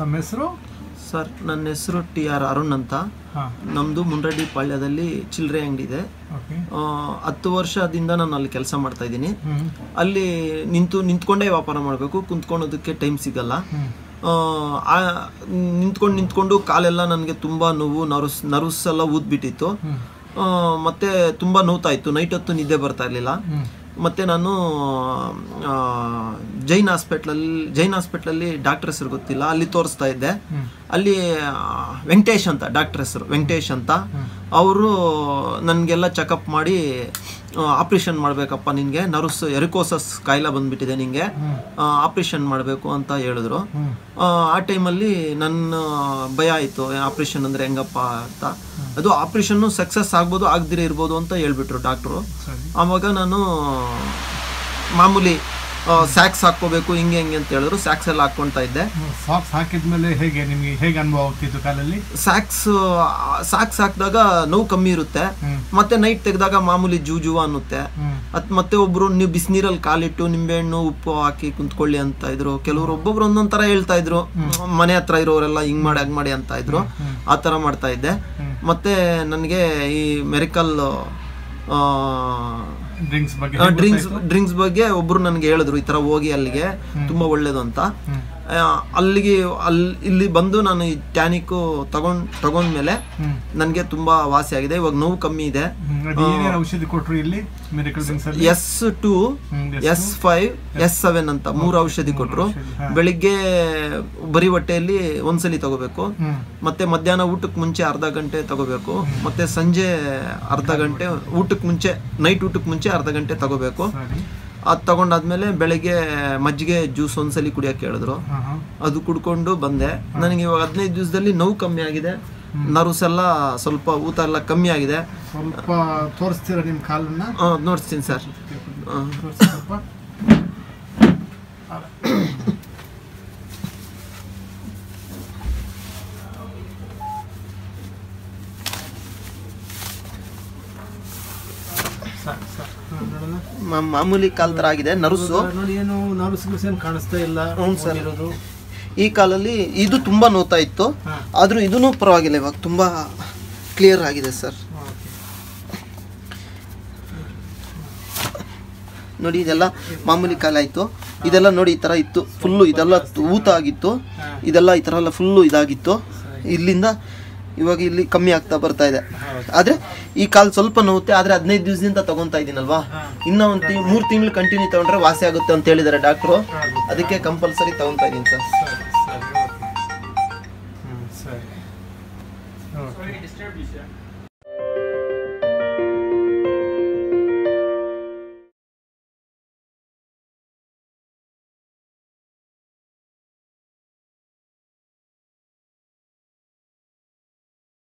ತಮ್ಮ ಹೆಸರು ಸರ್ ನನ್ನ ಹೆಸರು ಟಿ ಆರ್ ಅರುಣ್ ಅಂತ ಹಾಂ ನಮ್ಮದು ಮುಂಡ್ರಡ್ಡಿ ಪಾಳ್ಯದಲ್ಲಿ ಚಿಲ್ಲರೆ ಅಂಗಡಿ ಇದೆ ಓಕೆ ಆ, ಹತ್ತು ವರ್ಷದಿಂದ ನಾನು ಅಲ್ಲಿ ಕೆಲಸ ಮಾಡ್ತಾ ಇದ್ದೀನಿ ಹ್ಞೂ ಅಲ್ಲಿ ನಿಂತು ನಿಂತ್ಕೊಂಡೇ ವ್ಯಾಪಾರ ಮಾಡಬೇಕು ಕುಂತ್ಕೊಳೋದಕ್ಕೆ ಟೈಮ್ ಸಿಗಲ್ಲ ಹ್ಞೂ ಆ, ನಿಂತ್ಕೊಂಡು ನಿಂತ್ಕೊಂಡು ಕಾಲೆಲ್ಲ ನನಗೆ ತುಂಬ ನೋವು ನರ್ವ್ಸ್ ನರ್ವ್ಸ್ ಎಲ್ಲ ಊದ್ಬಿಟ್ಟಿತ್ತು ಹ್ಞೂ ಆ, ಮತ್ತೆ ತುಂಬ ನೋವ್ತಾ ಇತ್ತು ನೈಟ್ ಹೊತ್ತು ನಿದ್ದೆ ಬರ್ತಾ ಇರಲಿಲ್ಲ ಹ್ಞೂ ಮತ್ತೆ ನಾನು ಆ, ಜೈನ್ ಹಾಸ್ಪಿಟ್ಲಲ್ಲಿ ಜೈನ್ ಹಾಸ್ಪಿಟ್ಲಲ್ಲಿ ಡಾಕ್ಟರ್ ಹೆಸರು ಗೊತ್ತಿಲ್ಲ ಅಲ್ಲಿ ತೋರಿಸ್ತಾ ಇದ್ದೆ ಹ್ಞೂ ಅಲ್ಲಿ ಆ, ವೆಂಕಟೇಶ್ ಅಂತ ಡಾಕ್ಟರ್ ಹೆಸರು ವೆಂಕಟೇಶ್ ಅಂತ ಅವರು ನನಗೆಲ್ಲ ಚೆಕಪ್ ಮಾಡಿ ಆಪ್ರೇಷನ್ ಮಾಡಬೇಕಪ್ಪ ನಿನಗೆ ನರ್ವ್ಸ್ ಎರಿಕೋಸಸ್ ಕಾಯಿಲೆ ಬಂದ್ಬಿಟ್ಟಿದೆ ನಿನಗೆ ಆಪ್ರೇಷನ್ ಮಾಡಬೇಕು ಅಂತ ಹೇಳಿದ್ರು ಹ್ಞೂ ಆ, ಆ ಟೈಮಲ್ಲಿ ನನ್ನ ಭಯ ಆಯಿತು ಆಪ್ರೇಷನ್ ಅಂದರೆ ಹೆಂಗಪ್ಪ ಅಂತ ಅದು ಆಪ್ರೇಷನ್ನು ಸಕ್ಸಸ್ ಆಗ್ಬೋದು ಆಗದಿರೇ ಇರ್ಬೋದು ಅಂತ ಹೇಳ್ಬಿಟ್ರು ಡಾಕ್ಟ್ರು ಸರಿ ಆವಾಗ ನಾನು ಮಾಮೂಲಿ ಸ್ಯಾಕ್ಸ್ ಹಾಕ್ಕೋಬೇಕು ಹಿಂಗೆ ಹಿಂಗೆ ಅಂತ ಹೇಳಿದ್ರು ಸ್ಯಾಕ್ಸ್ ಎಲ್ಲ ಹಾಕ್ಕೊಳ್ತಾ ಇದ್ದೆ ಸಾಕ್ಸ್ ಹಾಕಿದ್ಮೇಲೆ ಹೇಗೆ ನಿಮಗೆ ಹೇಗೆ ಅನುಭವ ಆಗ್ತಿತ್ತು ಕಾಲಲ್ಲಿ ಸ್ಯಾಕ್ಸ್ ಸ್ಯಾಕ್ಸ್ ಹಾಕಿದಾಗ ನೋವು ಕಮ್ಮಿ ಇರುತ್ತೆ ಹ್ಞೂ ಮತ್ತೆ ನೈಟ್ ತೆಗೆದಾಗ ಮಾಮೂಲಿ ಜೂ ಜೂ ಅನ್ನುತ್ತೆ ಹ್ಞೂ ಅತ್ ಮತ್ತೆ ಒಬ್ರು ನೀವು ಬಿಸಿನೀರಲ್ಲಿ ಕಾಲಿಟ್ಟು ನಿಂಬೆಹಣ್ಣು ಉಪ್ಪು ಹಾಕಿ ಕುಂತ್ಕೊಳ್ಳಿ ಅಂತ ಇದ್ರು ಕೆಲವರು ಒಬ್ಬೊಬ್ರು ಒಂದೊಂದ್ ತರ ಹೇಳ್ತಾ ಇದ್ರು ಮನೆ ಹತ್ರ ಇರೋರೆಲ್ಲ ಹಿಂಗ್ ಮಾಡಿ ಹಂಗ್ ಮಾಡಿ ಅಂತ ಇದ್ರು ಆ ತರ ಮಾಡ್ತಾ ಇದ್ದೆ ಹ್ಮ್. ಮತ್ತೆ ನನಗೆ ಈ ಮೆರಿಕಲ್ ಡ್ರಿಂಕ್ಸ್ ಬಗ್ಗೆ ಹೇಗೆ ಡ್ರಿಂಕ್ಸ್ ಗೊತ್ತಾಯ್ತು? ಡ್ರಿಂಕ್ಸ್ ಬಗ್ಗೆ ಒಬ್ರು ನನಗೆ ಹೇಳಿದ್ರು ಈ ತರ ಹೋಗಿ ಅಲ್ಲಿಗೆ ತುಂಬಾ ಒಳ್ಳೇದು ಅಂತ ಹ್ಮ್. ಆ, ಅಲ್ಲಿಗೆ ಅಲ್ಲಿ ಇಲ್ಲಿ ಬಂದು ನಾನು ಈ ಟ್ಯಾನಿಕ್ ತಗೊಂಡ್ ತಗೊಂಡ್ಮೇಲೆ ಹ್ಮ್. ನನಗೆ ತುಂಬಾ ವಾಸಿ ಆಗಿದೆ ಇವಾಗ ನೋವು ಕಮ್ಮಿ ಇದೆ ಹ್ಮ್. ಅದು ಏನೇನು ಔಷಧಿ ಕೊಟ್ರು ಇಲ್ಲಿ ಮೆಡಿಕಲ್ ಡ್ರಿಂಕ್ಸ್ ಅಲ್ಲಿ S two hmm, S five S seven ಅಂತ ಮೂರು ಔಷಧಿ ಕೊಟ್ರು ಔಷಧಿ, ಹಾ. ಬೆಳಿಗ್ಗೆ ಬರೀ ಹೊಟ್ಟೆಯಲ್ಲಿ ಒಂದ್ಸಲಿ ತಗೋಬೇಕು ಹ್ಮ್ ಮತ್ತೆ ಮಧ್ಯಾಹ್ನ ಊಟಕ್ಕೆ ಮುಂಚೆ ಅರ್ಧ ಗಂಟೆ ತಗೋಬೇಕು ಮತ್ತೆ ಸಂಜೆ ಅರ್ಧ ಗಂಟೆ ಊಟಕ್ಕೆ ಮುಂಚೆ ನೈಟ್ ಊಟಕ್ಕೆ ಮುಂಚೆ ಅರ್ಧ ಗಂಟೆ ತಗೋಬೇಕು ಸರಿ ಅದು ತಗೊಂಡಾದ್ಮೇಲೆ ಬೆಳಿಗ್ಗೆ ಮಜ್ಜಿಗೆ ಜ್ಯೂಸ್ ಒಂದ್ಸಲಿ ಕುಡಿಯೋಕೆ ಹೇಳಿದ್ರು ಹಾ ಹಾ ಅದು ಕುಡ್ಕೊಂಡು ಬಂದೆ ನನಗೆ ಇವಾಗ ಹದಿನೈದು ದಿವಸದಲ್ಲಿ ನೋವು ಕಮ್ಮಿ ಆಗಿದೆ ನರ್ವ್ಸ್ ಎಲ್ಲ ಸ್ವಲ್ಪ ಊತ ಎಲ್ಲ ಕಮ್ಮಿ ಆಗಿದೆ ಸ್ವಲ್ಪ ತೋರಿಸ್ತೀರಾ ನಿಮ್ಮ ಕಾಲನ್ನ ಆ, ನೋಡ್ತೀನಿ ಸರ್ ಆ. ತೋರಿಸಿ ಸ್ವಲ್ಪ ಸಾಕು ಸಾಕು ಹಾ, ನೋಡೋಣ ಮಾ- ಮಾಮೂಲಿ ಕಾಲ್ ತರ ಆಗಿದೆ ನರ್ವ್ಸು ನೋಡಿ ಏನು ನರ್ವ್ಸ್ ಗಿರ್ಸ್ ಏನು ಕಾಣಿಸ್ತಾ ಇಲ್ಲ ಹ್ಞೂ ಸರ್. ಇರೋದು ಈ ಕಾಲಲ್ಲಿ ಇದು ತುಂಬಾ ನೋತಾ ಇತ್ತು ಹಾ. ಆದ್ರೂ ಇದೂ ಪರವಾಗಿಲ್ಲ ಇವಾಗ ತುಂಬಾ ಕ್ಲಿಯರ್ ಆಗಿದೆ ಸರ್ ನೋಡಿ ಇದೆಲ್ಲ ಮಾಮೂಲಿ ಕಾಲ ಆಯ್ತು ಇದೆಲ್ಲ ನೋಡಿ ಈ ತರ ಇತ್ತು ಫುಲ್ಲು ಇದೆಲ್ಲ ಊತ ಆಗಿತ್ತು ಇದೆಲ್ಲ ಈ ತರ ಎಲ್ಲ ಫುಲ್ಲು ಇದಾಗಿತ್ತು ಇಲ್ಲಿಂದ ಇವಾಗ ಇಲ್ಲಿ ಕಮ್ಮಿ ಆಗ್ತಾ ಬರ್ತಾ ಇದೆ ಆದ್ರೆ ಈ ಕಾಲ್ ಸ್ವಲ್ಪ ನೋವುತ್ತೆ ಆದ್ರೆ ಹದಿನೈದು ದಿವಸದಿಂದ ತಗೊಂತಾ ಇದೀನಲ್ವಾ ಇನ್ನ ಒಂದು ತಿ ಮೂರು ತಿಂಗಳು ಕಂಟಿನ್ಯೂ ತಗೊಂಡ್ರೆ ವಾಸಿ ಆಗುತ್ತೆ ಅಂತ ಹೇಳಿದ್ದಾರೆ ಡಾಕ್ಟ್ರು ಅದಕ್ಕೆ ಕಂಪಲ್ಸರಿ ತಗೊಂತಾ ಇದೀನಿ ಸರ್ ಸರಿ ಸರಿ ಓಕೆ ಹ್ಞೂ ಸರಿ ಓಕೆ